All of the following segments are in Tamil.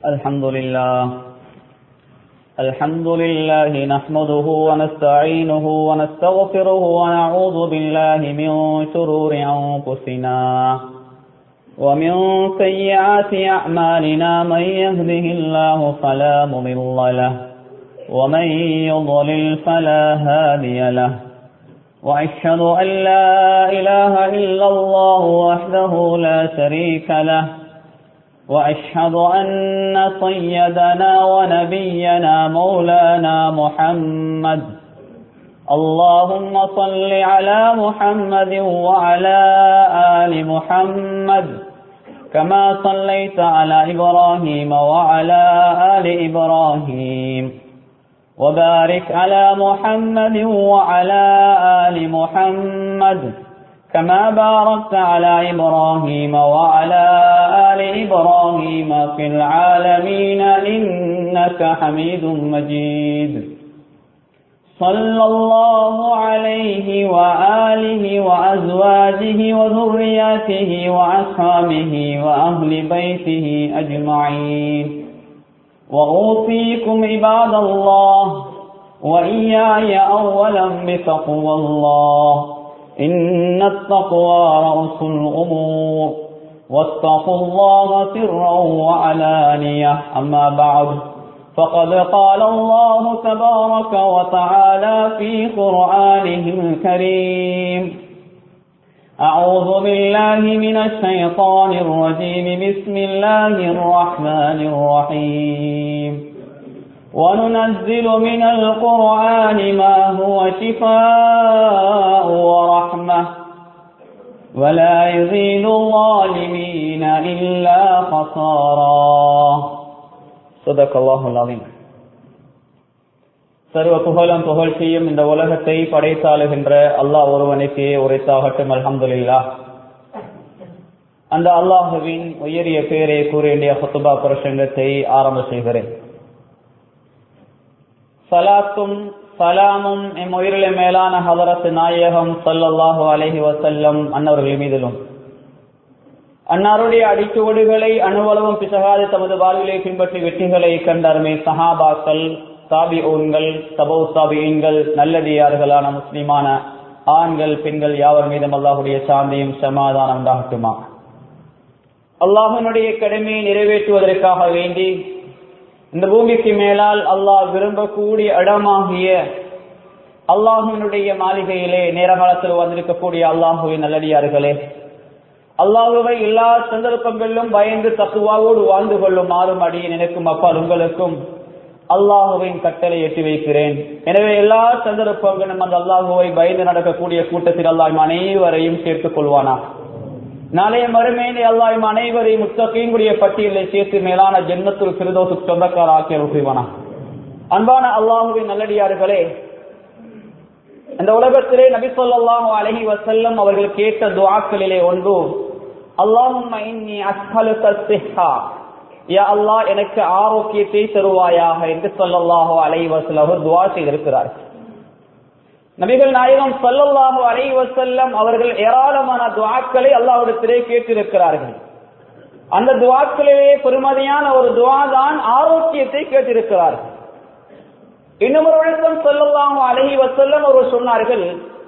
الحمد لله الحمد لله نحمده ونستعينه ونستغفره ونعوذ بالله من شرور أنفسنا ومن سيئات أعمالنا من يهده الله فلا مضل له ومن يضلل فلا هادي له وأشهد أن لا إله إلا الله وحده لا شريك له وأشهد أن سيدنا ونبينا مولانا محمد اللهم صل على محمد وعلى آل محمد كما صليت على إبراهيم وعلى آل إبراهيم وبارك على محمد وعلى آل محمد كما باركت على إبراهيم وعلى آل إبراهيم في العالمين إنك حميد مجيد صلى الله عليه وآله وأزواجه وذرياته وأصحابه وأهل بيته أجمعين وأوصيكم عباد الله وإياي أولا بتقوى الله إن التقوى رأس الأمور واتقوا الله سرا وعلانية أما بعد فقد قال الله تبارك وتعالى في قرآنه الكريم أعوذ بالله من الشيطان الرجيم بسم الله الرحمن الرحيم وننزل من القرآن ما هو شفاء ورحمة ولا يزيد الظالمين إلا خسارا صدق الله العظيم சர்வ புகழும் புகழ்ச்சியும் இந்த உலகத்தை படைத்தாளுகின்ற அல்லாஹ் ஒருவனுக்கே உரைத்தாகட்டும் அல்ஹம்துலில்லா அந்த அல்லாஹுவின் உயரிய பேரை கூற வேண்டிய ஹுத்துபா பிரசங்கத்தை ஆரம்ப செய்கிறேன் சலாத்தும் சலாமும் எம் உயிரில மேலான ஹதரத் நாயகம் சல்லல்லாஹு அலஹி வசல்லம் அன்னவர்கள் மீதிலும் அன்னாருடைய அடிச்சுவடுகளை அணுவளவும் பிசகாது தமது வாழ்விலை பின்பற்றி வெற்றிகளை கண்டாருமே சஹாபாக்கள் தாபி ஊன்கள் தபௌ தாபியன்கள் நல்லடியார்களான முஸ்லிமான ஆண்கள் பெண்கள் யாவர் மீதும் அல்லாஹுடைய சாந்தியும் சமாதானம் உண்டாகட்டுமா அல்லாஹனுடைய கடமையை நிறைவேற்றுவதற்காக வேண்டி இந்த பூமிக்கு மேலால் அல்லாஹ் விரும்பக்கூடிய இடமாகிய அல்லாஹுவினுடைய மாளிகையிலே நேரகாலத்தில் வந்திருக்கக்கூடிய அல்லாஹுவின் நல்லடியார்களே அல்லாஹுவை எல்லா சந்தர்ப்பங்களிலும் பயந்து தத்துவாவோடு வாழ்ந்து கொள்ளுமாறும் அடியே நினைக்கும் அப்பால் உங்களுக்கும் அல்லாஹுவின் கட்டளை எட்டி வைக்கிறேன் எனவே எல்லா சந்தர்ப்பங்களும் அந்த அல்லாஹுவை பயந்து நடக்கக்கூடிய கூட்டத்தில் அல்லாஹ் அனைவரையும் சேர்த்துக் கொள்வானா நாளைய மறுமையிலே அல்லாஹ் அனைவரையும் முத்தகையுடைய பட்டியலை சேர்த்து மேலான ஜென்மத்துல் சிறுதோசு சொந்தக்கார ஆக்கிய செய்வானா அன்பான அல்லாஹுவின் நல்லடியார்களே இந்த உலகத்திலே நபி சொல்லாஹு அலஹி வசல்லம் அவர்கள் கேட்ட துவாக்களிலே ஒன்று அல்லாஹும் யா அல்லா எனக்கு ஆரோக்கியத்தை தருவாயாக என்று சொல்லல்லாஹோ அலைவசல் அவர் துவா செய்திருக்கிறார் நபிகள் நாயகம் சொல்லல்லாஹோ அலைவசல்லம் அவர்கள் ஏராளமான துவாக்களை அல்லாஹிடத்திலே கேட்டிருக்கிறார்கள் அந்த துவாக்களிலே பெருமதியான ஒரு துவா தான் ஆரோக்கியத்தை கேட்டிருக்கிறார்கள் இன்னும் ஒரு விளக்கம் சொல்லல்லாஹோ அலஹி வசல்லம் அவர் சொன்னார்கள்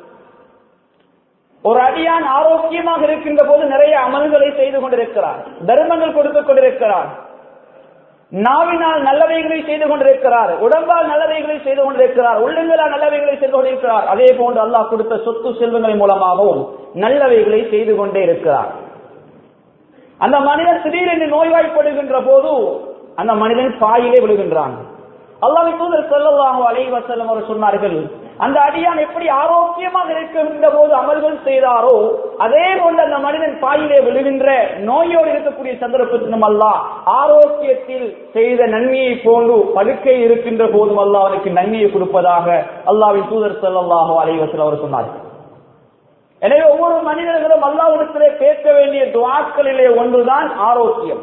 ஒரு அடியான் ஆரோக்கியமாக இருக்கின்ற போது நிறைய அமல்களை செய்து கொண்டிருக்கிறார் தர்மங்கள் கொடுத்துக் கொண்டிருக்கிறார் நாவினால் நல்லவைகளை செய்து கொண்டிருக்கிறார் உடம்பால் நல்லவைகளை செய்து கொண்டிருக்கிறார் உள்ளங்களால் நல்லவைகளை செய்து கொண்டிருக்கிறார் அதே போன்று அல்லாஹ் கொடுத்த சொத்து செல்வங்கள் மூலமாகவும் நல்லவைகளை செய்து கொண்டே இருக்கிறார் அந்த மனிதன் திடீரென்று நோய்வாய்ப்படுகின்ற போது அந்த மனிதன் பாயிலே விழுகின்றான் அல்லாஹ் தூதர் செல்லல்லாஹு அலைவசல்லம் அவர் சொன்னார்கள் அந்த அடியான் எப்படி ஆரோக்கியமாக இருக்கின்ற போது அமல்கள் செய்தாரோ அதே போன்று அந்த மனிதன் பாயிலே விழுகின்ற நோயோடு இருக்கக்கூடிய சந்தர்ப்பத்திலும் அல்ல ஆரோக்கியத்தில் செய்த நன்மையை போன்று படுக்கை இருக்கின்ற போதும் அல்ல அவனுக்கு நன்மையை கொடுப்பதாக அல்லாவின் தூதர் செல்லல்லாஹோ அலைவசல் அவர் சொன்னார் எனவே ஒவ்வொரு மனிதர்களும் அல்லாவிடத்திலே கேட்க வேண்டிய துவாக்களிலே ஒன்றுதான் ஆரோக்கியம்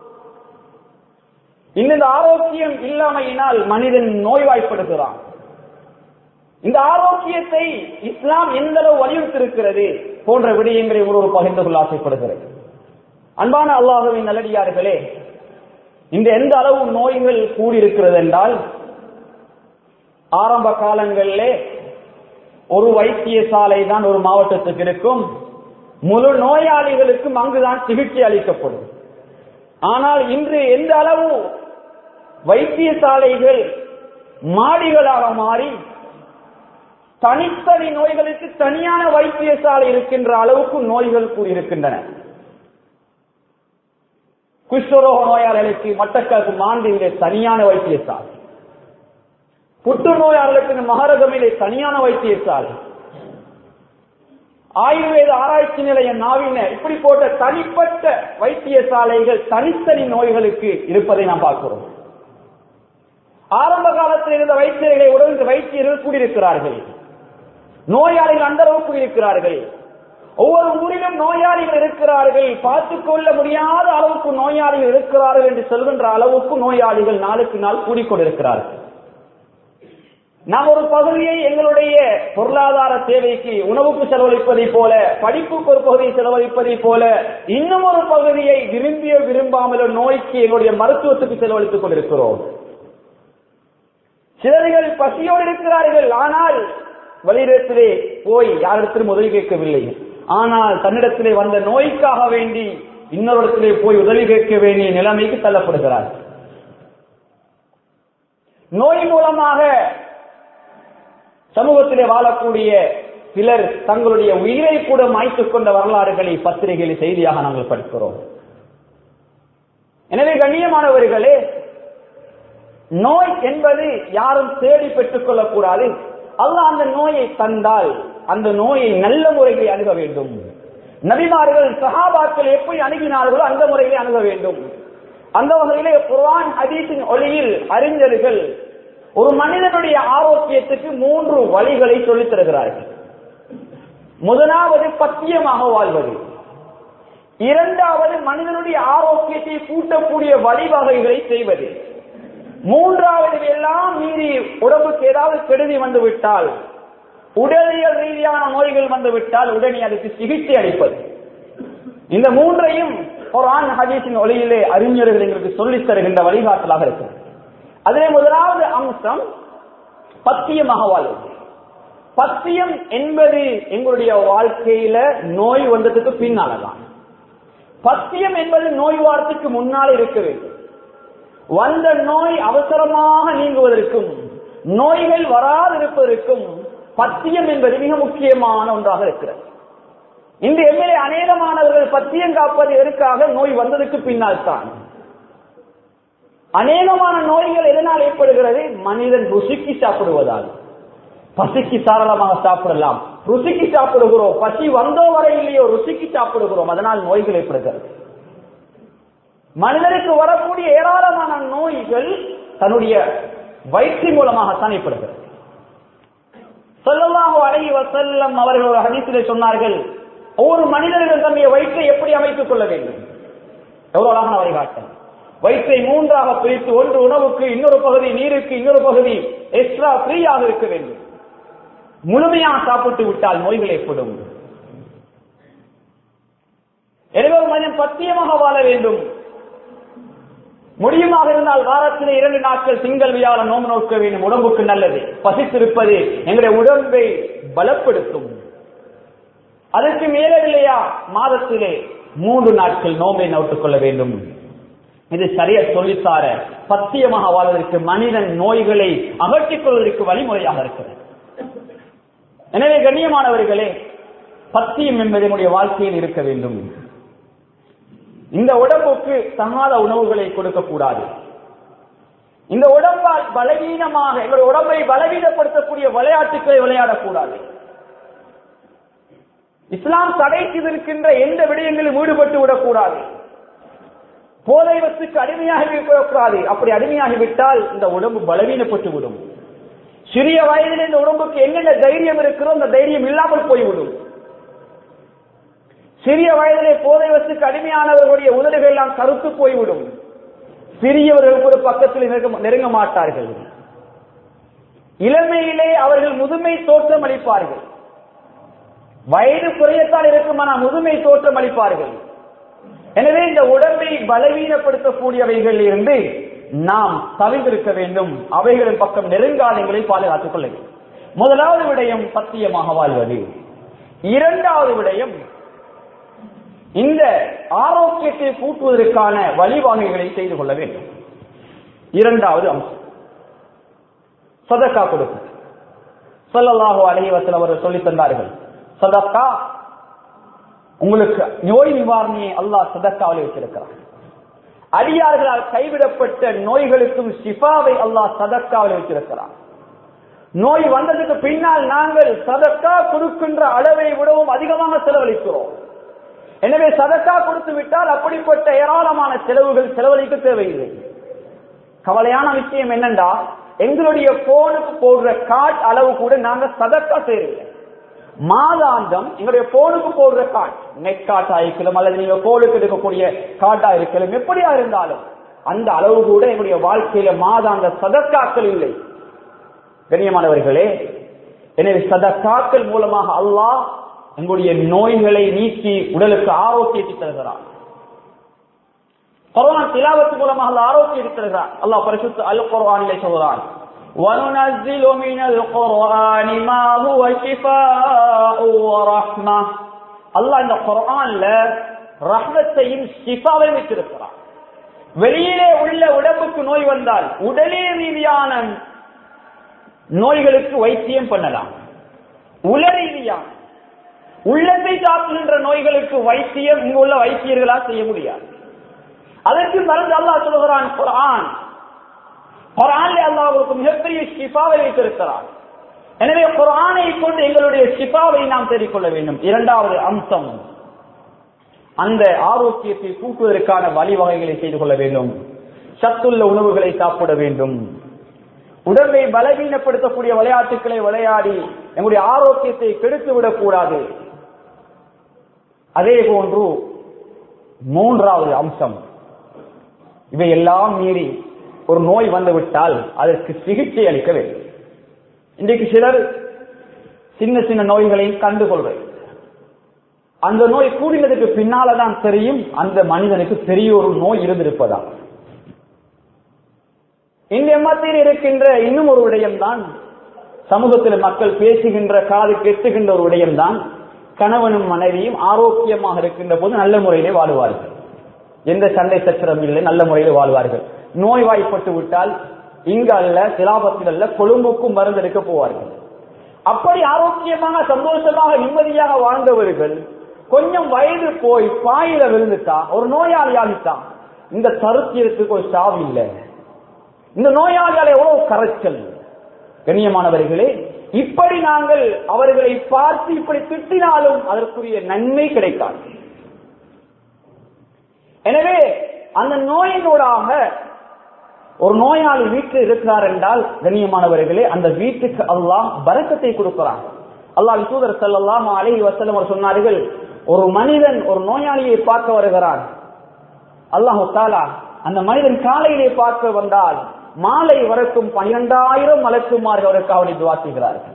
இந்த ஆரோக்கியம் இல்லாமையினால் மனிதன் நோய்வாய்ப்படுகிறான் இந்த ஆரோக்கியத்தை இஸ்லாம் எந்த அளவு வலியுறுத்திருக்கிறது போன்ற விடயங்களை ஒருவர் பகிர்ந்து கொள்ள ஆசைப்படுகிறது அன்பான அல்லாஹுவின் நல்லடியார்களே இந்த எந்த அளவு நோய்கள் கூடியிருக்கிறது என்றால் ஆரம்ப காலங்களிலே ஒரு வைத்தியசாலை தான் ஒரு மாவட்டத்துக்கு இருக்கும் முழு நோயாளிகளுக்கும் அங்குதான் சிகிச்சை அளிக்கப்படும் ஆனால் இன்று எந்த அளவு வைத்தியசாலைகள் மாடிகளாக மாறி தனித்தனி நோய்களுக்கு தனியான வைத்தியசாலை இருக்கின்ற அளவுக்கு நோய்கள் கூடியிருக்கின்றன குஷ்டரோக நோயாளிகளுக்கு மட்டக்களப்பு மாண்டிலே தனியான வைத்தியசாலை புற்றுநோயாளர்களுக்கு மகரகமிலே தனியான வைத்தியசாலை ஆயுர்வேத ஆராய்ச்சி நிலைய நாவின இப்படி போட்ட தனிப்பட்ட வைத்தியசாலைகள் தனித்தனி நோய்களுக்கு இருப்பதை நாம் பார்க்கிறோம் ஆரம்ப காலத்தில் இருந்த வைத்தியர்களை உடல் வைத்தியர்கள் கூடியிருக்கிறார்கள் நோயாளிகள் அந்தளவு கூடியிருக்கிறார்கள் ஒவ்வொரு ஊரிலும் நோயாளிகள் இருக்கிறார்கள் பார்த்துக் கொள்ள முடியாத அளவுக்கு நோயாளிகள் இருக்கிறார்கள் என்று சொல்கின்ற அளவுக்கு நோயாளிகள் நாளுக்கு நாள் கூடிக்கொண்டிருக்கிறார்கள் நாம் ஒரு பகுதியை எங்களுடைய பொருளாதார தேவைக்கு உணவுக்கு செலவழிப்பதை போல படிப்புக்கு ஒரு பகுதியை செலவழிப்பதை போல இன்னும் ஒரு பகுதியை விரும்பிய விரும்பாமலோ நோய்க்கு எங்களுடைய மருத்துவத்துக்கு செலவழித்துக் கொண்டிருக்கிறோம் சிலர்கள் பசியோடு இருக்கிறார்கள் ஆனால் வழியிடத்திலே போய் யாரிடத்திலும் உதவி கேட்கவில்லை ஆனால் தன்னிடத்திலே வந்த நோய்க்காக வேண்டி இன்னொரு இடத்திலே போய் உதவி கேட்க வேண்டிய நிலைமைக்கு தள்ளப்படுகிறார் நோய் மூலமாக சமூகத்திலே வாழக்கூடிய சிலர் தங்களுடைய உயிரை கூட மாய்த்துக் கொண்ட வரலாறுகளை பத்திரிகையில் செய்தியாக நாங்கள் படிக்கிறோம் எனவே கண்ணியமானவர்களே நோய் என்பது யாரும் தேடி பெற்றுக் கொள்ளக்கூடாது அல்லாஹ் அந்த நோயை தந்தால் அந்த நோயை நல்ல முறையில் அணுக வேண்டும் நபிமார்கள் சஹாபாக்கள் எப்படி அணுகினார்களோ அந்த முறையிலே அணுக வேண்டும் அந்த வகையிலே குர்ஆன் ஹதீஸின் ஒளியில் அறிஞர்கள் ஒரு மனிதனுடைய ஆரோக்கியத்துக்கு மூன்று வழிகளை சொல்லித் தருகிறார்கள் முதலாவது பத்தியமாக வாழ்வது இரண்டாவது மனிதனுடைய ஆரோக்கியத்தை கூட்டக்கூடிய வழிவகைகளை செய்வது மூன்றாவது எல்லாம் மீறி உடம்புக்கு ஏதாவது கெடுதி வந்து விட்டால் உடலியல் ரீதியான நோய்கள் வந்து விட்டால் உடனே அதுக்கு சிகிச்சை அளிப்பது இந்த மூன்றையும் குர்ஆன் ஹதீஸின் ஒளியிலே அறிஞர்கள் எங்களுக்கு சொல்லித் தருகின்ற வழிகாட்டலாக இருக்கிறது அதிலே முதலாவது அம்சம் பத்தியமாக வாழ்வது பத்தியம் என்பது எங்களுடைய வாழ்க்கையில நோய் வந்ததுக்கு பின்னாலதான் பத்தியம் என்பது நோய் வாரத்துக்கு முன்னால் இருக்க வேண்டும் வந்த நோய் அவசரமாக நீங்குவதற்கும் நோய்கள் வராதிருப்பதற்கும் பத்தியம் என்பது மிக முக்கியமான ஒன்றாக இருக்கிறது இந்த எம்எல்ஏ அநேகமானவர்கள் பத்தியம் காப்பது எதற்காக நோய் வந்ததுக்கு பின்னால் தான் அநேகமான நோய்கள் எதனால் ஏற்படுகிறது மனிதன் ருசிக்கு சாப்பிடுவதால் பசிக்கு தாராளமாக சாப்பிடலாம் ருசிக்கு சாப்பிடுகிறோம் பசி வந்தோ வரை இல்லையோ ருசிக்கு சாப்பிடுகிறோம் அதனால் நோய்கள் ஏற்படுகிறது மனிதனுக்கு வரக்கூடிய ஏராளமான நோய்கள் தன்னுடைய வயிற்றின் மூலமாகத்தான் ஏற்படுகிறது சொல்லலாம் அழகி வசல்லம் அவர்கள் ஒரு ஹதீசிலே சொன்னார்கள் ஒவ்வொரு மனிதர்கள் தன்னுடைய வயிற்றை எப்படி அமைத்துக் கொள்ள வேண்டும் எவ்வளவு அழகான வழிகாட்டம் வயிற்றை மூன்றாக பிரித்து ஒன்று உணவுக்கு இன்னொரு பகுதி நீருக்கு இன்னொரு பகுதி எக்ஸ்ட்ரா ஃப்ரீயாக இருக்க வேண்டும் முழுமையாக சாப்பிட்டு விட்டால் நோய்கள் ஏற்படும் எனவே ஒரு மனிதன் பத்தியமாக வாழ வேண்டும் முடியுமாக இருந்தால் வாரத்தில் இரண்டு நாட்கள் திங்கள் வியாழன் நோம்பு நோக்க வேண்டும் உடம்புக்கு நல்லது பசித்திருப்பது எங்களுடைய உடம்பை பலப்படுத்தும் அதற்கு மேலவில்லையா மாதத்திலே மூன்று நாட்கள் நோம்பை நோட்டுக் கொள்ள வேண்டும் இது சரிய சொல்லித்தார பத்தியமாக வாழ்வதற்கு மனிதன் நோய்களை அகற்றிக் கொள்வதற்கு வழிமுறையாக இருக்கிறது எனவே கண்ணியமானவர்களே பத்தியம் என்பது என்னுடைய வாழ்க்கையில் இருக்க வேண்டும் இந்த உடம்புக்கு தகாத உணவுகளை கொடுக்கக்கூடாது இந்த உடம்பால் பலவீனமாக எங்களுடைய உடம்பை பலவீனப்படுத்தக்கூடிய விளையாட்டுகளை விளையாடக்கூடாது இஸ்லாம் தடை செய்திருக்கின்ற எந்த விடயங்களிலும் ஈடுபட்டு விடக்கூடாது போதை வத்துக்கு அடிமையாகி விடக்கூடாது அப்படி அடிமையாகிவிட்டால் இந்த உடம்பு பலவீனப்பட்டு விடும் சிறிய வயதில் இந்த உடம்புக்கு என்னென்ன தைரியம் இருக்கிறோ அந்த தைரியம் இல்லாமல் போய்விடும் சிறிய வயதிலே போதை வசுக்கு அடிமையானவர்களுடைய உதடுகள் எல்லாம் கருத்து போய்விடும் சிறியவர்கள் கூட பக்கத்தில் நெருங்க- நெருங்க மாட்டார்கள் இளமையிலே அவர்கள் முதுமை தோற்றம் அளிப்பார்கள் வயது குறையத்தான் இருக்குமானால் முதுமை தோற்றம் அளிப்பார்கள் எனவே இந்த உடம்பை பலவீனப்படுத்தக்கூடியவைகளில் இருந்து நாம் தவிர்த்திருக்க வேண்டும் அவைகளின் பக்கம் நெருங்காதங்களை பாதுகாத்துக் கொள்ள வேண்டும் முதலாவது விடயம் சத்தியமாக வாழ்வது இரண்டாவது விடயம் இந்த ஆரோக்கியத்தை கூட்டுவதற்கான வழிவகைகளை செய்து கொள்ள வேண்டும் இரண்டாவது அம்சம் சதக்கா கொடுக்கும் சொல்லலாகோ அலைவசல் அவர்கள் சொல்லித் தந்தார்கள் சதக்கா உங்களுக்கு நோய் நிவாரணியை அல்லாஹ் சதக்காவில் வச்சிருக்கிறார் அடியார்களால் கைவிடப்பட்ட நோய்களுக்கும் ஷிஃபாவை அல்லாஹ் சதக்காவில் வச்சிருக்கிறார் நோய் வந்ததுக்கு பின்னால் நாங்கள் சதக்கா கொடுக்கின்ற அளவை விடவும் அதிகமாக செலவழிக்கிறோம் எனவே சதக்கா கொடுத்து விட்டால் அப்படிப்பட்ட ஏராளமான செலவுகள் செலவழிக்க தேவையில்லை கவலையான விஷயம் என்னண்டா எங்களுடைய போனுக்கு போடுற கார்டு அளவு கூட நாங்க சதக்கா செய்யறோம் மாதாந்தம் எங்களுடைய போனுக்கு போடுற கார்டு நெட் கார்டா இருக்கலாம் அல்லது நீங்க போனுக்கு எடுக்கக்கூடிய கார்டா இருக்கலாம் எப்படியா இருந்தாலும் அந்த அளவு கூட எங்களுடைய வாழ்க்கையில மாதாந்த சதக்காக்கள் இல்லை கண்ணியமானவர்களே எனவே சதக்காக்கள் மூலமாக அல்லாஹ் எங்களுடைய நோய்களை நீக்கி உடலுக்கு ஆரோக்கியத்தை தருகிறான் குர்ஆன் திலாவத்து மூலமாக அல்லாஹ் ஆரோக்கியத்தை தருகிறான் அல்லாஹ் பரிசுத்த அல் குர்ஆனிலே சொல்கிறான் وَنُنَزِّلُ مِنَ الْقُرْآنِ مَا هُوَ شِفَاءٌ وَرَحْمَةٌ அல்லாஹ் இந்த குர்ஆன்ல ரஹ்மத்தையும் ஷிஃபாவையும் வச்சிருக்கிறான் வெளியிலே உள்ள உடம்புக்கு நோய் வந்தால் உடலே ரீதியான நோய்களுக்கு வைத்தியம் பண்ணலாம் உல ரீதியான உள்ளத்தை தாக்குகின்ற நோய்களுக்கு வைத்தியம் இங்கு உள்ள வைத்தியர்களா செய்ய முடியாது அதற்கு மருந்து அல்லாஹ் சொல்கிறான் குரான் குரான்ல அல்லாஹ் அவருக்கு மிகப்பெரிய ஷிஃபாவை வைத்திருக்கிறார் எனவே குரானை கொண்டு எங்களுடைய ஷிஃபாவை நாம் தேடிக்கொள்ள வேண்டும் இரண்டாவது அம்சம் அந்த ஆரோக்கியத்தை கூட்டுவதற்கான வழிவகைகளை செய்து கொள்ள வேண்டும் சத்துள்ள உணவுகளை சாப்பிட வேண்டும் உடம்பை பலவீனப்படுத்தக்கூடிய விளையாட்டுகளை விளையாடி எங்களுடைய ஆரோக்கியத்தை கெடுத்து விடக்கூடாது அதே போன்று மூன்றாவது அம்சம் இவையெல்லாம் மீறி ஒரு நோய் வந்துவிட்டால் அதற்கு சிகிச்சை அளிக்க வேண்டும் இன்றைக்கு சிலர் சின்ன சின்ன நோய்களை கண்டுகொள்வது அந்த நோய் கூடினதுக்கு பின்னால்தான் தெரியும் அந்த மனிதனுக்கு பெரிய ஒரு நோய் இருந்திருப்பதா இந்த எம்மத்தில் இருக்கின்ற இன்னும் ஒரு விடயம்தான் சமூகத்தில் மக்கள் பேசுகின்ற காது கெட்டுகின்ற ஒரு விடயம்தான் கணவனும் மனைவியும் ஆரோக்கியமாக இருக்கின்ற போது நல்ல முறையிலே வாழுவார்கள் எந்த சண்டை சச்சரம் இல்லை நல்ல முறையில் வாழ்வார்கள் நோய்வாய்ப்பட்டு விட்டால் இங்கு அல்ல சிலாபத்தில் அல்ல கொழும்புக்கும் மருந்து எடுக்க போவார்கள் அப்படி ஆரோக்கியமாக சந்தோஷமாக நிம்மதியாக வாழ்ந்தவர்கள் கொஞ்சம் வயது போய் பாயில விழுந்துட்டா ஒரு நோயாளி ஆகிட்டான் இந்த தருத்தியத்துக்கு ஒரு சாவு இல்லை இந்த நோயாளியால் எவ்வளவு கரைச்சல் கண்ணியமானவர்களே இப்படி நாங்கள் அவர்களை பார்த்து இப்படி திட்டினாலும் அதற்குரிய நன்மை கிடைக்காது எனவே அந்த நோயினூடாக ஒரு நோயாளி வீட்டில் இருக்கிறார் என்றால் கண்ணியமானவர்களே அந்த வீட்டுக்கு அல்லாஹ் பரக்கத்தை கொடுக்கிறான் அல்லாஹ் தூதர் செல்லலாம் அலை வசலம் அவர் சொன்னார்கள் ஒரு மனிதன் ஒரு நோயாளியை பார்க்க வருகிறான் அல்லாஹு தாலா அந்த மனிதன் காலையிலே பார்க்க வந்தால் மாலை வரைக்கும் பனிரெண்டாயிரம் மலக்குமார்கள் அவருக்கு அவனை துவா செய்கிறார்கள்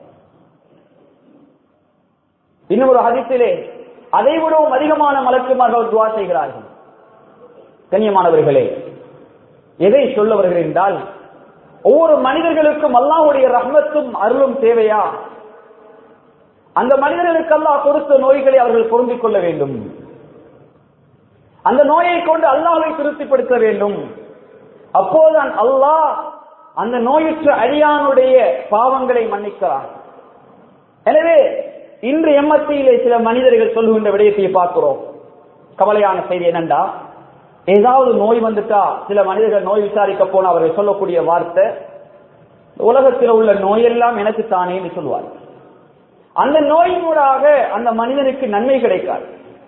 இன்னும் ஒரு ஹதித்திலே அதை விடவும் அதிகமான மலக்குமார்கள் துவா செய்கிறார்கள் கண்ணியமானவர்களே எதை சொல்ல வருகிறேன் என்றால் ஒவ்வொரு மனிதர்களுக்கும் அல்லாஹுடைய ரஹ்மத்தும் அருளும் தேவையா அந்த மனிதர்களுக்கு அல்லாஹ் கொடுத்த நோய்களை அவர்கள் பொருந்திக் கொள்ள வேண்டும் அந்த நோயை கொண்டு அல்லாஹை திருப்திப்படுத்த வேண்டும் அப்போதுதான் அல்லாஹ் அந்த நோயுற்ற அடியானுடைய பாவங்களை மன்னிக்கிறான் எனவே இன்று எம்மத்தியிலே சில மனிதர்கள் சொல்லுகின்ற விடயத்தை பார்க்கிறோம் கவலையான செய்தி என்னண்டா ஏதாவது நோய் வந்துட்டா சில மனிதர்கள் நோய் விசாரிக்க போன அவர்கள் சொல்லக்கூடிய வார்த்தை உலகத்தில் உள்ள நோயெல்லாம் எனக்கு தானே என்று சொல்லுவார் அந்த நோயினூடாக அந்த மனிதனுக்கு நன்மை கிடைக்காது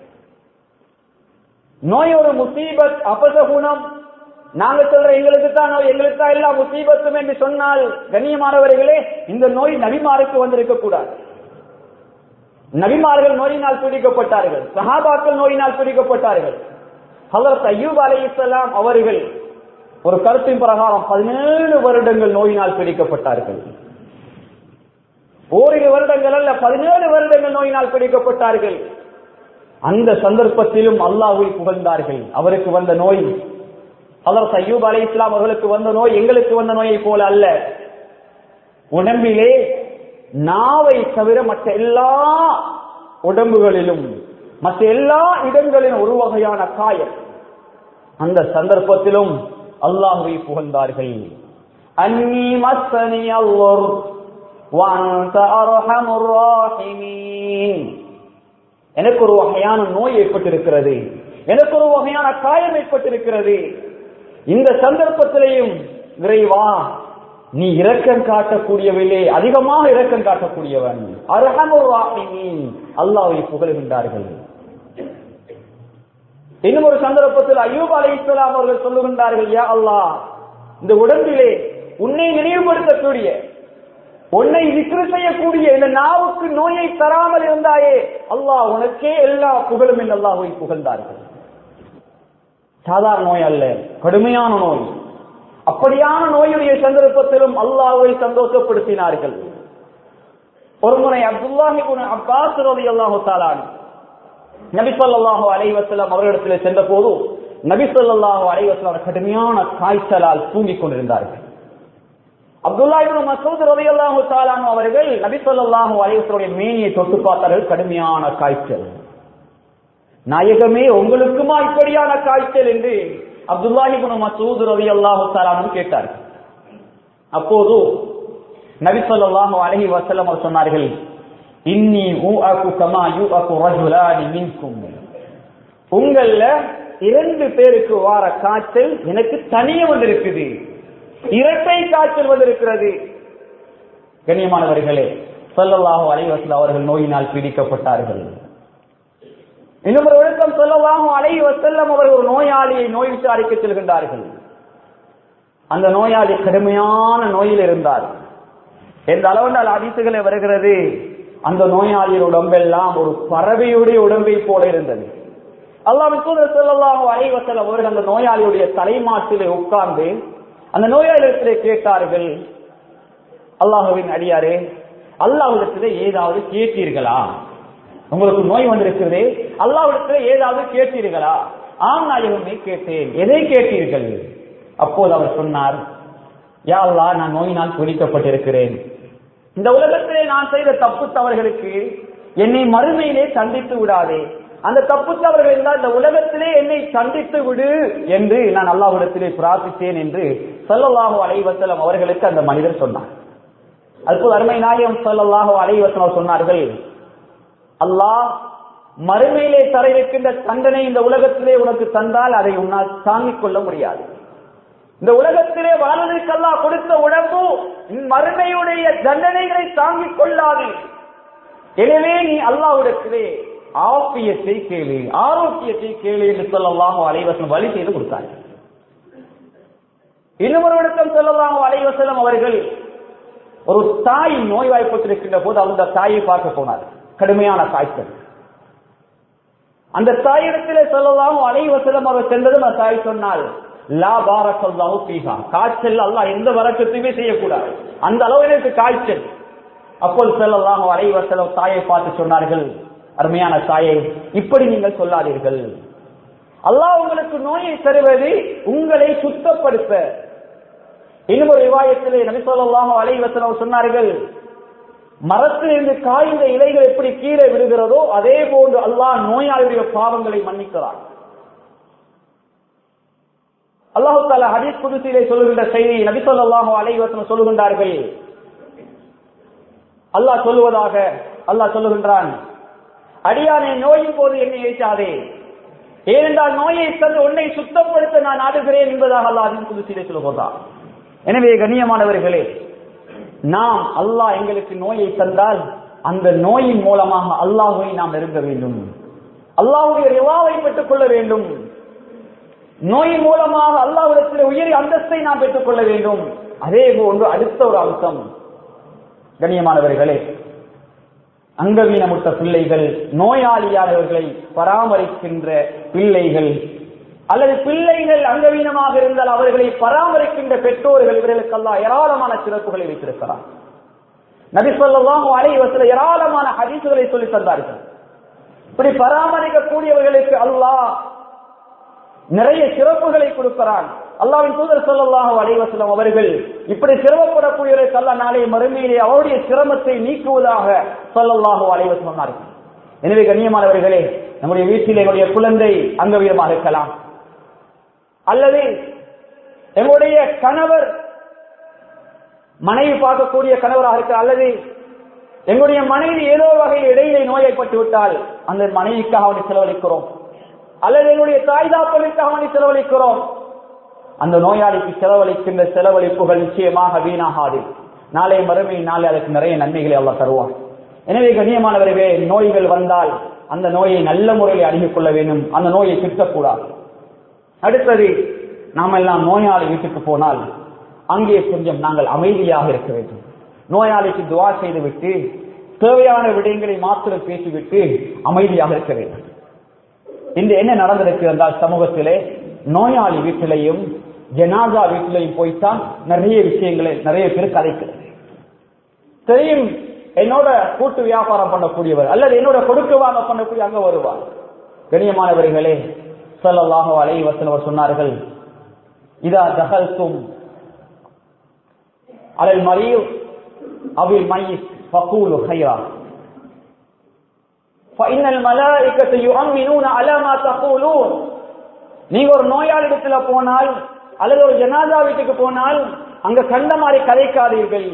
நோய் ஒரு முசீபத் அபசகுணம் நாங்க சொல்ற எங்களுக்கு தான் நோய் எங்களுக்கு தான் எல்லா முசீபத்தும் என்று சொன்னால் கண்ணியமானவர்களே இந்த நோய் நபிமாருக்கு வந்திருக்க கூடாது நபிமார்கள் நோயினால் பீடிக்கப்பட்டார்கள் சஹாபாக்கள் நோயினால் பீடிக்கப்பட்டார்கள் ஹலரத் அய்யூப் அலை இஸ்லாம் அவர்கள் ஒரு கருத்தின் பிரகாரம் பதினேழு வருடங்கள் நோயினால் பிடிக்கப்பட்டார்கள் ஓரிரு வருடங்கள் அல்ல பதினேழு வருடங்கள் நோயினால் பிடிக்கப்பட்டார்கள் அந்த சந்தர்ப்பத்திலும் அல்லாஹ்வை புகழ்ந்தார்கள் அவருக்கு வந்த நோய் அவர் சையூப் அலை இஸ்லாம் அவர்களுக்கு வந்த நோய் எங்களுக்கு வந்த நோயை போல அல்ல உடம்பிலே நாவை தவிர மற்ற எல்லா உடம்புகளிலும் மற்ற எல்லா இடங்களிலும் ஒரு வகையான காயம் அந்த சந்தர்ப்பத்திலும் அல்லாஹுவை புகழ்ந்தார்கள் அன்னி மஸ்ஸனி அல்லர் وأنت أرحم الراحمين எனக்கு ஒரு வகையான நோய் ஏற்பட்டிருக்கிறது எனக்கு ஒரு வகையான காயம் ஏற்பட்டிருக்கிறது இந்த சந்தர்ப்பத்திலேயும் இறைவா நீ இரக்கம் காட்டக்கூடியவில்லை அதிகமாக இரக்கம் காட்டக்கூடியவன் அரஹமுர் ராஹிமீன் அல்லாஹ்வை புகழுகின்றார்கள் இன்னும் ஒரு சந்தர்ப்பத்தில் அய்யூப் அலை இஸ்லாம் அவர்கள் சொல்லுகின்றார்கள் யா அல்லாஹ் இந்த உடம்பிலே உன்னை நினைவுபடுத்தக்கூடிய உன்னை விக்ரு செய்யக்கூடிய இந்த நாவுக்கு நோயை தராமல் இருந்தாயே அல்லாஹ் உனக்கே எல்லா புகழும் என்று அல்லாஹ்வை புகழ்ந்தார்கள் சாதாரண நோய் அல்ல கடுமையான நோய் அப்படியான நோயுடைய சந்தர்ப்பத்திலும் அல்லாஹ்வை சந்தோஷப்படுத்தினார்கள் ஒருமுறை அப்துல்லாஹி அப்பாஸ் ரவி அல்லாஹு தாலான் நபி ஸல்லல்லாஹு அலைஹி வஸல்லம் அவர்களிடத்தில் சென்ற போது நபி ஸல்லல்லாஹு அலைஹி வஸல்லம் கடுமையான காய்ச்சலால் தூங்கிக் கொண்டிருந்தார்கள் அப்துல்லா இப்னு மசூத் ரலியல்லாஹு தஆலா அவர்கள் நபி ஸல்லல்லாஹு அலைஹி வஸல்லம் மேனியை தொட்டு பார்த்தார்கள் கடுமையான காய்ச்சல் நாயகமே உங்களுக்குமா இப்படியான காய்ச்சல் என்று அப்துல்லாஹி இப்னு மசூத் ரலியல்லாஹு தஆலா கேட்டார்கள் அப்போது நபி ஸல்லல்லாஹு அலைஹி வஸல்லம் அவர் சொன்னார்கள் இன்னி ஊஅகு கமா யூஅகு ரஜுலானி மின்கும் உங்கள இரண்டு பேருக்கு வார காய்ச்சல் எனக்கு தனியே வந்திருக்குது இரட்டை காய்ச்சல் வந்திருக்கிறது கண்ணியமானவர்களே சொல்லல்லாஹு அலைவசல் அவர்கள் நோயினால் பீடிக்கப்பட்டார்கள் இன்னும் ஒரு விளக்கம் சொல்லலாஹு அலை வசல்லம் அவர் ஒரு நோயாளியை நோய் விசாரிக்க செல்கின்றார்கள் அந்த நோயாளி கடுமையான நோயில் இருந்தார் எந்த அளவுண்டால் அதிசுகளை வருகிறது அந்த நோயாளியின் உடம்பெல்லாம் ஒரு பறவையுடைய உடம்பை போல இருந்தது அல்லாஹ் தூதர் சொல்லலாஹு அலை வசல்லம் அவர்கள் அந்த நோயாளியுடைய தலைமாட்டிலே உட்கார்ந்து அந்த நோயாளிடத்திலே கேட்டார்கள் அல்லாஹுவின் அடியாரே அல்லாஹ்விடத்திலே ஏதாவது கேட்டீர்களா உங்களுக்கு நோய் வந்திருக்கிறதே அல்லாஹ்விடத்திலே ஏதாவது கேட்டீர்களா ஆம் நாயகமே கேட்டேன் எதை கேட்டீர்கள் அப்போது அவர் சொன்னார் யா அல்லாஹ் நான் நோயினால் துடிக்கப்பட்டிருக்கிறேன் இந்த உலகத்திலே நான் செய்த தப்பு தவறுகளுக்கு என்னை மறுமையிலே சந்தித்து விடாதே அந்த தப்பு தவறுகள் இருந்தால் இந்த உலகத்திலே என்னை சந்தித்து விடு என்று நான் அல்லாஹ்விடத்திலே பிரார்த்தித்தேன் என்று சொல்லல்லாஹு அலைவசலம் அவர்களுக்கு அந்த மனிதர் சொன்னார் அப்போது அருமை நாயகம் சொல்லல்லாஹு அலைவசலம் சொன்னார்கள் அல்லாஹ் மறுமையிலே தர இருக்கின்ற தண்டனை இந்த உலகத்திலே உனக்கு தந்தால் அதை உன்னால் தாங்கிக் கொள்ள முடியாது இந்த உலகத்திலே வாழ்வதற்கெல்லாம் கொடுத்த உடம்பு மறுமையுடைய தண்டனைகளை தாங்கிக் கொள்ளாது எனவே நீ அல்லாவிடத்திலே ஆப்பியத்தை கேளு ஆரோக்கியத்தை கேளு என்று சொல்லலாம் அலைவசம் வழி செய்து கொடுத்தார்கள் இன்னும் ஒரு விடத்தம் சொல்லலாம் அலைவசலம் அவர்கள் ஒரு தாய் நோய்வாய்ப்பட்டிருக்கின்ற போது அந்த தாயை பார்க்க போனார் கடுமையான காய்ச்சல் அந்த தாயிடத்திலே சொல்லலாம் அலைவசலம் அவர் சென்றதும் அந்த தாய் சொன்னால் லா பாரக்கல்லாஹு ஃபீஹா காய்ச்சல் அல்லாஹ் எந்த வரக்கத்தையுமே செய்யக்கூடாது அந்த அளவிற்கு காய்ச்சல் அப்போது செல்லலாம் அலைவசலம் தாயை பார்த்து சொன்னார்கள் அருமையான தாயை இப்படி நீங்கள் சொல்லாதீர்கள் அல்லாஹ் உங்களுக்கு நோயை தருவது உங்களை சுத்தப்படுத்த இன்னும் ஒரு விவாயத்திலே நபி சொல்லாஹோ அலைவசனம் சொன்னார்கள் மரத்திலிருந்து காய்ந்த இலைகள் எப்படி கீழே விடுகிறதோ அதே போன்று அல்லாஹ் நோயாளியுடைய பாவங்களை மன்னிக்கிறார் அல்லாஹு தாலா ஹதீஸ் புதுசிலே சொல்லுகின்ற செய்தி நபி சொல்லாஹோ அலைவசனம் சொல்லுகின்றார்கள் அல்லாஹ் சொல்லுவதாக அல்லாஹ் சொல்லுகின்றான் அடியானை நோயின் போது என்னை ஏற்றாதே ஏனென்றால் நோயை தந்து உன்னை சுத்தப்படுத்த நான் நாடுகிறேன் என்பதாக அல்லாஹ் புதுசிலே சொல்லுவதா எனவே கண்ணியமானவர்களே நாம் அல்லாஹ் எங்களுக்கு நோயை தந்தால் அந்த நோயின் மூலமாக அல்லாஹுவை நாம் நெருங்க வேண்டும் அல்லாஹுடைய ரிவாவை பெற்றுக் கொள்ள வேண்டும் நோயின் மூலமாக அல்லாஹ்விடத்தில் உயரிய அந்தஸ்தை நாம் பெற்றுக் கொள்ள வேண்டும் அதே போன்று அடுத்த ஒரு அம்சம் கண்ணியமானவர்களே அங்கவீனமுட்ட பிள்ளைகள் நோயாளியானவர்களை பராமரிக்கின்ற பிள்ளைகள் அல்லது பிள்ளைகள் அங்கவீனமாக இருந்தால் அவர்களை பராமரிக்கின்ற பெற்றோர்கள் இவர்களுக்கெல்லாம் ஏராளமான சிறப்புகளை வைத்திருக்கிறார் நபி சொல்லாஹு அலை வசல ஏராளமான ஹதீசுகளை சொல்லி தந்தார்கள் இப்படி பராமரிக்கக்கூடியவர்களுக்கு அல்லாஹ் நிறைய சிறப்புகளை கொடுக்கிறான் அல்லாவின் தூதர் சொல்லல்லாஹு அலைவசலம் அவர்கள் இப்படி சிரமப்படக்கூடியவரை சொல்ல நாளை மறுமையிலே அவருடைய சிரமத்தை நீக்குவதாக சொல்லல்லாஹு அலைவசம் சொன்னார்கள் எனவே கண்ணியமானவர்களே நம்முடைய வீட்டில் எங்களுடைய குழந்தை அங்கவீரமாக இருக்கலாம் அல்லது எங்களுடைய கணவர் மனைவி பார்க்கக்கூடிய கணவராக இருக்க அல்லது எங்களுடைய மனைவி ஏதோ வகையில் இடையிலே நோயைப்பட்டு விட்டால் அந்த மனைவிக்காக அவனை செலவழிக்கிறோம் அல்லது எங்களுடைய தாய் தாப்பனுக்காக அவனை செலவழிக்கிறோம் அந்த நோயாளிக்கு செலவழிக்கின்ற செலவழிப்புகள் நிச்சயமாக வீணாகாது நாளை மறுமை நாளை அதுக்கு நிறைய நன்மைகளை அவர் தருவார் எனவே கண்ணியமானவர்களே நோய்கள் வந்தால் அந்த நோயை நல்ல முறையில் அணுகிக் கொள்ள வேண்டும் அந்த நோயை திட்டக்கூடாது அடுத்தது நாம் எல்லாம் நோயாளி வீட்டுக்கு போனால் அங்கே கொஞ்சம் நாங்கள் அமைதியாக இருக்க வேண்டும் நோயாளிக்கு துவா செய்துவிட்டு தேவையான விடயங்களை மாத்திரம் பேசிவிட்டு அமைதியாக இருக்க வேண்டும் இன்று என்ன நடந்திருக்கு என்றால் சமூகத்திலே நோயாளி வீட்டிலையும் ஜனாதா வீட்டிலையும் போய்த்தான் நிறைய விஷயங்களை நிறைய பேர் கதைக்கிறது தெரியும் என்னோட கூட்டு வியாபாரம் பண்ணக்கூடியவர் அல்லது என்னோட கொடுக்க வாங்க பண்ணக்கூடிய அங்க வருவார் கண்ணியமானவர்களே சொல்லலாக அலை வசனவர் சொன்னார்கள் இதா தகல்தும் அலல் மறியும் அவில் மையிஸ் ஃபகூலு ஹைரா فإن الملائكة يؤمنون على ما تقولون நீங்க ஒரு நோயாளிடத்துல போனால் அல்லது ஒரு ஜனாதா வீட்டுக்கு போனால் அங்க கண்ட மாதிரி கதைக்காதீர்கள்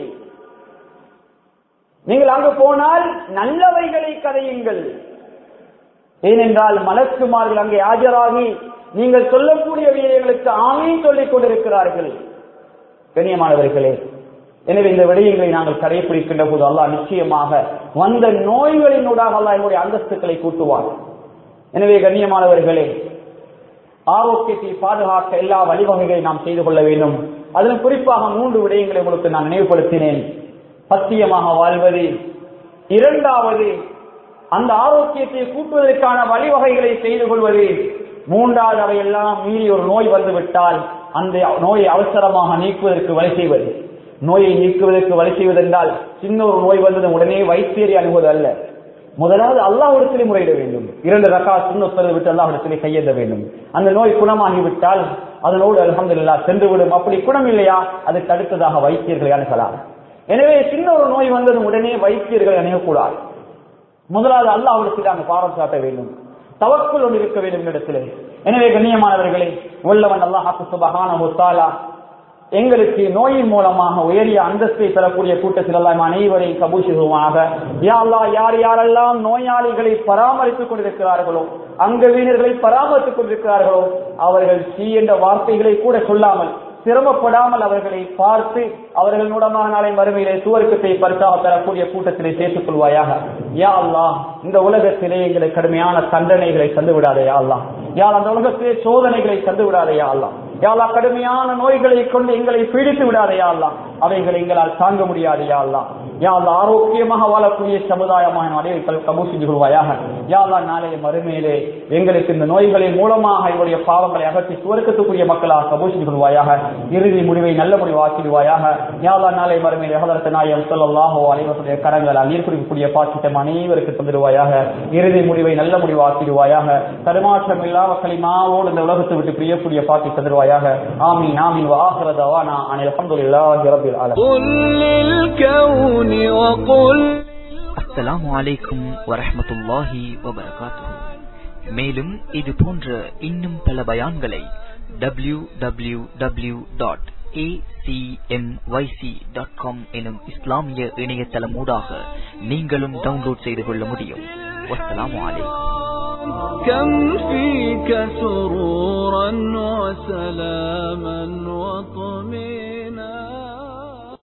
நீங்கள் அங்கு போனால் நல்லவைகளை கதையுங்கள் ஏனென்றால் மலக்குமார்கள் அங்கே ஆஜராகி நீங்கள் சொல்லக்கூடிய விடயங்களுக்கு ஆமீன் சொல்லிக் கொண்டிருக்கிறார்கள் கண்ணியமானவர்களே எனவே இந்த விடயங்களை நாங்கள் கடைபிடிக்கின்ற போது அல்லாஹ் நிச்சயமாக வந்த நோய்களினூடாக அல்லாஹ் என்னுடைய அந்தஸ்துக்களை கூட்டுவார் எனவே கண்ணியமானவர்களே ஆரோக்கியத்தை பாதுகாக்க எல்லா வழிவகைகளை நாம் செய்து கொள்ள வேண்டும் அதில் குறிப்பாக மூன்று விடயங்களை உங்களுக்கு நான் நினைவுபடுத்தினேன் பத்தியமாக வாழ்வது இரண்டாவது அந்த ஆரோக்கியத்தை கூட்டுவதற்கான வழிவகைகளை செய்து கொள்வது மூன்றாவது அவையெல்லாம் மீறி ஒரு நோய் வந்து விட்டால் அந்த நோயை அவசரமாக நீக்குவதற்கு வழி செய்வது நோயை நீக்குவதற்கு வழி செய்வதென்றால் சின்ன ஒரு நோய் வந்தது உடனே வைத்தியரை அணுகுவது அல்ல முதலாவது அல்லாஹிடத்திலே முறையிட வேண்டும் இரண்டு ரக்கா சுண்ணத்தலை விட்டு அல்லாஹிடத்திலே கையெழுத வேண்டும் அந்த நோய் குணமாகிவிட்டால் அதனோடு அலமதுல்லா சென்றுவிடும் அப்படி குணம் இல்லையா அதுக்கு அடுத்ததாக வைத்தியர்களை அணுகலாம் எனவே சின்ன ஒரு நோய் வந்ததும் உடனே வைத்தியர்களை அணுகக்கூடாது முதலாவது அல்லாஹிடத்தில் நாங்கள் பாரம் சாட்ட வேண்டும் தவக்குள் ஒன்று இருக்க வேண்டும் இடத்திலே எனவே கண்ணியமானவர்களே உள்ளவன் அல்லாஹாக்கு சுபகான முத்தாலா எங்களுக்கு நோயின் மூலமாக உயரிய அந்தஸ்தை பெறக்கூடிய கூட்டத்தில் எல்லாம் அனைவரையும் கபூசிதமாக யாழ்லா யார் யாரெல்லாம் நோயாளிகளை பராமரித்துக் கொண்டிருக்கிறார்களோ அங்க வீரர்களை பராமரித்துக் கொண்டிருக்கிறார்களோ அவர்கள் சி என்ற வார்த்தைகளை கூட சொல்லாமல் சிரமப்படாமல் அவர்களை பார்த்து அவர்கள் மூலமாக நாளை மறுமையிலே சுவர்க்கத்தை பரிசாக பெறக்கூடிய கூட்டத்திலே சேர்த்துக் கொள்வாயாக யா அல்லா இந்த உலகத்திலே எங்களை கடுமையான தண்டனைகளை தந்து விடாதே யா அல்லா யாழ் அந்த உலகத்திலே சோதனைகளை தந்து விடாதே யா அல்லா யாழா கடுமையான நோய்களை கொண்டு எங்களை பீடித்து விடாதையா அல்லா அவைகளை எங்களால் தாங்க முடியாதையா அல்லா யாழ் ஆரோக்கியமாக வாழக்கூடிய சமுதாயமாக அடையை கபூர் செஞ்சு கொள்வாயாக யாழா நாளைய மறுமையிலே எங்களுக்கு இந்த நோய்களின் மூலமாக எங்களுடைய பாவங்களை அகற்றி சுவர்க்கத்துக்குரிய மக்களாக கபூர் செஞ்சு கொள்வாயாக இறுதி முடிவை நல்ல முடிவு ஆக்கிடுவாயாக யாழா நாளை மறுமையிலே ஹதரத்த நாயம் சொல்லல்லாஹோ அனைவருடைய கரங்களால் நீர் குடிக்கக்கூடிய பாக்கிட்டம் அனைவருக்கு தந்துடுவாயாக இறுதி முடிவை நல்ல முடிவு ஆக்கிடுவாயாக தடுமாற்றம் இல்லாம களிமாவோடு இந்த உலகத்தை விட்டு பிரியக்கூடிய பாக்கி தந்துடுவாயாக ஆமீன் ஆமீன் வாஹர தவானா அனில் அல்ஹம்துலில்லாஹி ரப்பில் ஆலமீன் قل للكون وقل அஸ்ஸலாமு அலைக்கும் வரஹ்மத்துல்லாஹி வபரகாத்துஹு மேலும் இது போன்ற இன்னும் பல பயான்களை டபிள்யூ டபிள்யூ டபிள்யூ டாட் எனும் இஸ்லாமிய இணையதளம் ஊடாக நீங்களும் டவுன்லோட் செய்து கொள்ள முடியும் வஸ்ஸலாமு அலைக்கும் كم فيك سرورا وسلاما وطمئنا